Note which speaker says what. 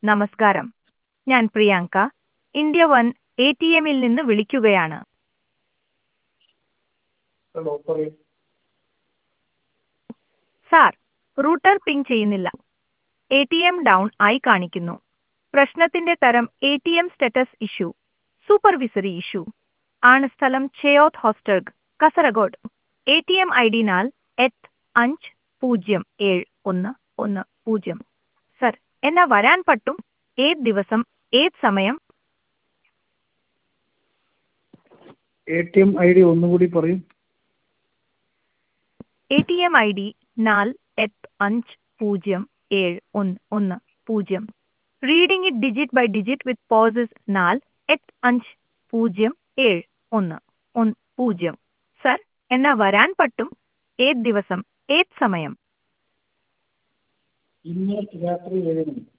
Speaker 1: നമസ്കാരം ഞാൻ Priyanka India one A T എമ്മിൽ നിന്ന് വിളിക്കുകയാണ്
Speaker 2: ഹലോ പറയൂ
Speaker 1: സാർ റൂട്ടർ പിങ് ചെയ്യുന്നില്ല എ ടി എം ഡൗൺ ആയി കാണിക്കുന്നു പ്രശ്നത്തിന്റെ തരം A T M status issue supervisory issue ആണ് സ്ഥലം ചേയോത്ത് Hosdurg Kasaragod A T M I D നാൽ എട്ട് അഞ്ച് പൂജ്യം ഏഴ് ഒന്ന് ഒന്ന് പൂജ്യം സർ എന്നാ വരാൻ പറ്റും ഏത് ദിവസം ഏത് സമയം
Speaker 2: A T M I D ഒന്നുകൂടി പറയൂ
Speaker 1: A T M I D നാല് എട്ട് അഞ്ച് പൂജ്യം ഏഴ് ഒന്ന് ഒന്ന് പൂജ്യം reading it digit by digit with pauses നാല് എട്ട് അഞ്ച് പൂജ്യം ഏഴ് ഒന്ന് ഒന്ന് പൂജ്യം സർ എന്നാ വരാൻ പറ്റും ഏത് ദിവസം ഏത് സമയം
Speaker 2: ഇന്ന് രാത്രി ഏഴ് മണി